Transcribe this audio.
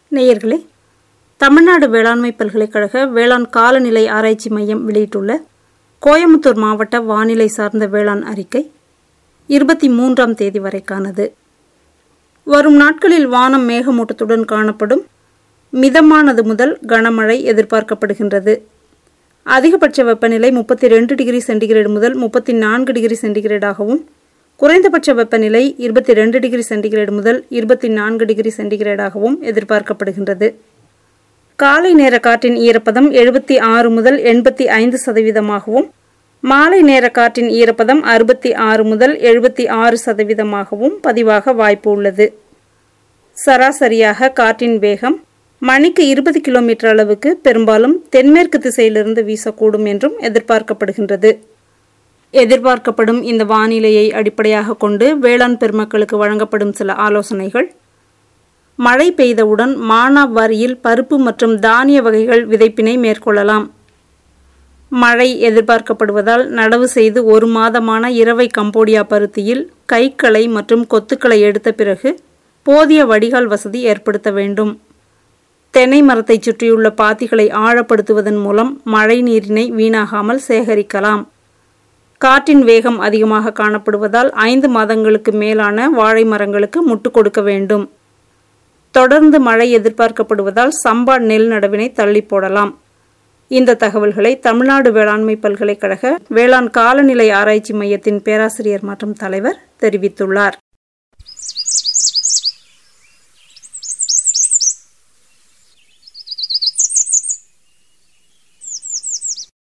நேயர்களே தமிழ்நாடு வேளாண்மை பல்கலைக்கழக வேளாண் காலநிலை ஆராய்ச்சி மையம் வெளியிட்டுள்ள கோயமுத்தூர் மாவட்ட வானிலை சார்ந்த வேளாண் அறிக்கை இருபத்தி மூன்றாம் தேதி வரைக்கானது வரும் நாட்களில் வானம் மேகமூட்டத்துடன் காணப்படும் மிதமானது முதல் கனமழை எதிர்பார்க்கப்படுகின்றது அதிகபட்ச வெப்பநிலை முப்பத்தி ரெண்டு டிகிரி சென்டிகிரேடு முதல் முப்பத்தி நான்கு டிகிரி சென்டிகிரேடாகவும் குறைந்தபட்ச வெப்பநிலை இருபத்தி ரெண்டு டிகிரி சென்டிகிரேடு முதல் இருபத்தி நான்கு டிகிரி சென்டிகிரேடாகவும் எதிர்பார்க்கப்படுகின்றது காலை நேர காற்றின் ஈரப்பதம் எழுபத்தி ஆறு முதல் எண்பத்தி ஐந்து சதவீதமாகவும் மாலை நேர காற்றின் ஈரப்பதம் அறுபத்தி ஆறு முதல் எழுபத்தி ஆறு சதவீதமாகவும் பதிவாக வாய்ப்பு உள்ளது சராசரியாக காற்றின் வேகம் மணிக்கு இருபது கிலோமீட்டர் அளவுக்கு பெரும்பாலும் தென்மேற்கு திசையிலிருந்து வீசக்கூடும் என்றும் எதிர்பார்க்கப்படுகின்றது எதிர்பார்க்கப்படும் இந்த வானிலையை அடிப்படையாக கொண்டு வேளாண் பெருமக்களுக்கு வழங்கப்படும் சில ஆலோசனைகள் மழை பெய்தவுடன் மானா வாரியில் பருப்பு மற்றும் தானிய வகைகள் விதைப்பினை மேற்கொள்ளலாம் மழை எதிர்பார்க்கப்படுவதால் நடவு செய்து ஒரு மாதமான இரவை கம்போடியா பருத்தியில் கைக்களை மற்றும் கொத்துக்களை எடுத்த பிறகு போதிய வடிகால் வசதி ஏற்படுத்த வேண்டும் தென்னை மரத்தை சுற்றியுள்ள பாத்திகளை ஆழப்படுத்துவதன் மூலம் மழை நீரினை வீணாகாமல் சேகரிக்கலாம் காற்றின் வேகம் அதிகமாக காணப்படுவதால் ஐந்து மாதங்களுக்கு மேலான வாழை மரங்களுக்கு முட்டு கொடுக்க வேண்டும் தொடர்ந்து மழை எதிர்பார்க்கப்படுவதால் சம்பா நெல் நடவினை தள்ளி போடலாம் இந்த தகவல்களை தமிழ்நாடு வேளாண்மை பல்கலைக்கழக வேளாண் காலநிலை ஆராய்ச்சி மையத்தின் பேராசிரியர் மற்றும் தலைவர் தெரிவித்துள்ளார்